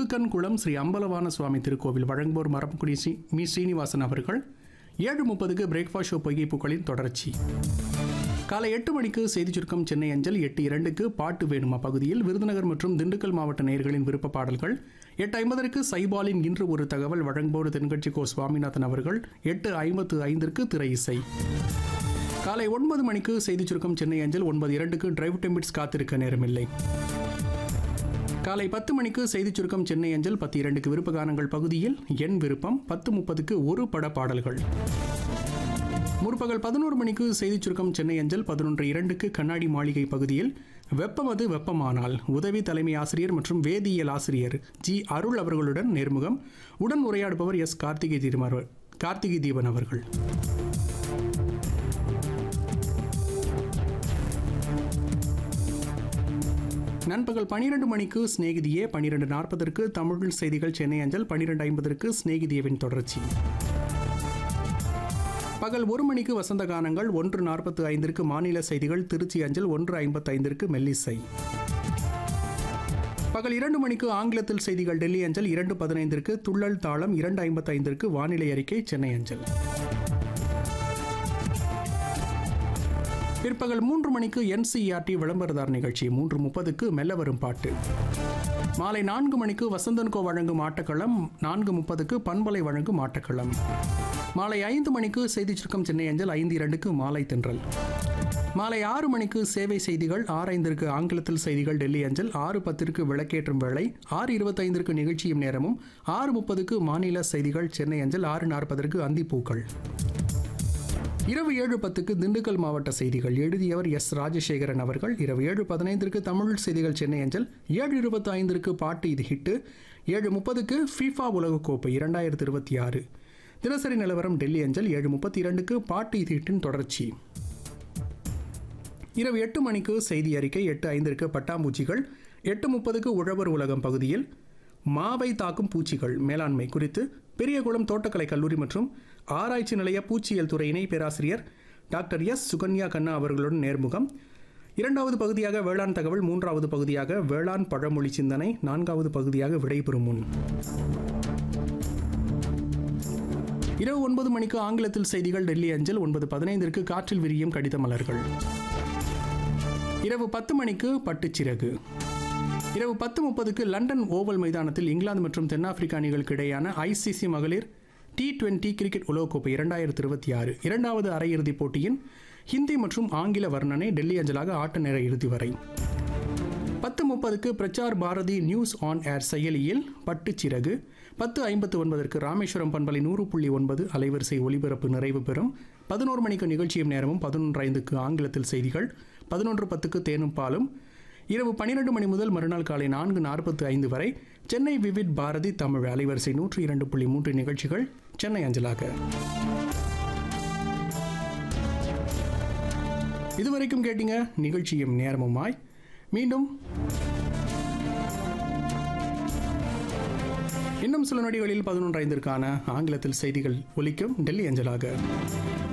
ஊத்துக்கன் குளம் ஸ்ரீ அம்பலவான சுவாமி திருக்கோவில் வழங்குவோர் மரப்புக்குடி ஸ்ரீ மீ ஸ்ரீனிவாசன் அவர்கள் ஏழு முப்பதுக்கு பிரேக்ஃபாஸ்ட் ஷோ பொய்கைப்புகளின் தொடர்ச்சி காலை எட்டு மணிக்கு செய்தி சுருக்கம் சென்னை அஞ்சல் எட்டு இரண்டுக்கு பாட்டு வேணுமா பகுதியில் விருதுநகர் மற்றும் திண்டுக்கல் மாவட்ட நேயர்களின் விருப்ப பாடல்கள் எட்டு ஐம்பதற்கு சைபாலின் இன்று ஒரு தகவல் வழங்குவோர் தென்கட்சி கோ சுவாமிநாதன் அவர்கள் எட்டு ஐம்பத்து ஐந்திற்கு திரை இசை காலை ஒன்பது மணிக்கு செய்தி சுருக்கம் சென்னை அஞ்சல் ஒன்பது இரண்டுக்கு டிரைவ் டெம்பிட்ஸ் காத்திருக்க நேரமில்லை காலை பத்து மணிக்கு செய்தி சுருக்கம் சென்னை அஞ்சல் பத்து இரண்டுக்கு விருப்ப கானங்கள் பகுதியில் என் விருப்பம் பத்து முப்பதுக்கு ஒரு பட பாடல்கள் முற்பகல் பதினோரு மணிக்கு செய்தி சுருக்கம் சென்னை அஞ்சல் பதினொன்று இரண்டுக்கு கண்ணாடி மாளிகை பகுதியில் வெப்பம் அது வெப்பமானால் உதவி தலைமை ஆசிரியர் மற்றும் வேதியியல் ஆசிரியர் ஜி அருள் அவர்களுடன் நேர்முகம் உடன் உரையாடுபவர் எஸ் கார்த்திகை தீபன் கார்த்திகை தீபன் அவர்கள் நண்பகல் பனிரெண்டு மணிக்கு சிநேகிதியே பனிரெண்டு நாற்பதற்கு தமிழ் செய்திகள் சென்னை அஞ்சல் பனிரெண்டு ஐம்பதற்கு சிநேகிதியவின் தொடர்ச்சி பகல் ஒரு மணிக்கு வசந்த கானங்கள் ஒன்று நாற்பத்து ஐந்திற்கு மாநில செய்திகள் திருச்சி அஞ்சல் ஒன்று ஐம்பத்து ஐந்திற்கு மெல்லிசை பகல் இரண்டு மணிக்கு ஆங்கிலத்தில் செய்திகள் டெல்லி அஞ்சல் இரண்டு பதினைந்திற்கு துள்ளல் தாளம் இரண்டு ஐம்பத்து ஐந்திற்கு வானிலை அறிக்கை சென்னை அஞ்சல் பிற்பகல் மூன்று மணிக்கு என்சிஆர்டி விளம்பரதார் நிகழ்ச்சி மூன்று முப்பதுக்கு மெல்ல வரும் பாட்டு மாலை நான்கு மணிக்கு வசந்தன்கோ வழங்கும் ஆட்டக்களம் நான்கு முப்பதுக்கு பண்பலை வழங்கும் ஆட்டக்களம் மாலை ஐந்து மணிக்கு செய்தி சுருக்கம் சென்னை அஞ்சல் ஐந்து இரண்டுக்கு மாலை தென்றல் மாலை ஆறு மணிக்கு சேவை செய்திகள் ஆறு ஐந்திற்கு ஆங்கிலத்தில் செய்திகள் டெல்லி அஞ்சல் ஆறு பத்திற்கு விளக்கேற்றும் வேளை ஆறு இருபத்தைந்திற்கு நிகழ்ச்சியும் நேரமும் ஆறு முப்பதுக்கு மாநில செய்திகள் சென்னை அஞ்சல் ஆறு நாற்பதற்கு அந்திப்பூக்கள் இரவு ஏழு பத்துக்கு திண்டுக்கல் மாவட்ட செய்திகள் எழுதியவர் எஸ் ராஜசேகரன் அவர்கள் இரவு ஏழு பதினைந்திற்கு தமிழ் செய்திகள் சென்னை அஞ்சல் ஏழு இருபத்தி ஐந்திற்கு பாட்டு இது ஹிட்டு ஏழு முப்பதுக்கு ஃபீஃபா உலகக்கோப்பை இரண்டாயிரத்தி இருபத்தி ஆறு தினசரி நிலவரம் டெல்லி அஞ்சல் ஏழு முப்பத்தி இரண்டுக்கு பாட்டு இது ஹிட்டின் தொடர்ச்சி இரவு எட்டு மணிக்கு செய்தி அறிக்கை எட்டு ஐந்திற்கு பட்டாம்பூச்சிகள் எட்டு முப்பதுக்கு உழவர் உலகம் பகுதியில் மாவை தாக்கும் பூச்சிகள் மேலாண்மை குறித்து பெரியகுளம் தோட்டக்கலை கல்லூரி மற்றும் ஆராய்ச்சி நிலைய பூச்சியியல் துறை இணை பேராசிரியர் டாக்டர் எஸ் சுகன்யா கண்ணா அவர்களுடன் நேர்முகம் இரண்டாவது பகுதியாக வேளாண் தகவல் மூன்றாவது பகுதியாக வேளாண் பழமொழி சிந்தனை நான்காவது பகுதியாக விடைபெறும் முன் இரவு ஒன்பது மணிக்கு ஆங்கிலத்தில் செய்திகள் டெல்லி அஞ்சல் ஒன்பது பதினைந்திற்கு காற்றில் விரியும் கடித மலர்கள் இரவு பத்து மணிக்கு பட்டுச்சிறகு இரவு பத்து முப்பதுக்கு லண்டன் ஓவல் மைதானத்தில் இங்கிலாந்து மற்றும் தென்னாப்பிரிக்கா அணிகளுக்கு இடையான ஐசிசி மகளிர் டி டுவெண்டி கிரிக்கெட் உலகக்கோப்பை இரண்டாயிரத்தி இருபத்தி ஆறு இரண்டாவது அரையிறுதிப் போட்டியின் ஹிந்தி மற்றும் ஆங்கில வர்ணனை டெல்லி அஞ்சலாக ஆட்ட நேர இறுதி வரை பத்து முப்பதுக்கு Prasar Bharati news on air செயலியில் பட்டுச்சிறகு பத்து ஐம்பத்து ஒன்பதற்கு ராமேஸ்வரம் பண்பலை நூறு புள்ளி ஒன்பது அலைவரிசை ஒலிபரப்பு நிறைவு பெறும் பதினோரு மணிக்கு நிகழ்ச்சியும் நேரமும் பதினொன்று ஐந்துக்கு ஆங்கிலத்தில் செய்திகள் பதினொன்று பத்துக்கு தேனும் பாலும் இரவு பன்னிரண்டு மணி முதல் மறுநாள் காலை நான்கு நாற்பத்து ஐந்து வரை சென்னை விவிட் பாரதி தமிழ் அலைவரிசை நூற்றி இரண்டு புள்ளி மூன்று நிகழ்ச்சிகள் சென்னை அஞ்சலாக இதுவரைக்கும் கேட்டீங்க நிகழ்ச்சியும் நேரமுமாய் மீண்டும் இன்னும் சில நொடிகளில் பதினொன்று ஐந்திற்கான ஆங்கிலத்தில் செய்திகள் ஒலிக்கும் டெல்லி அஞ்சலாக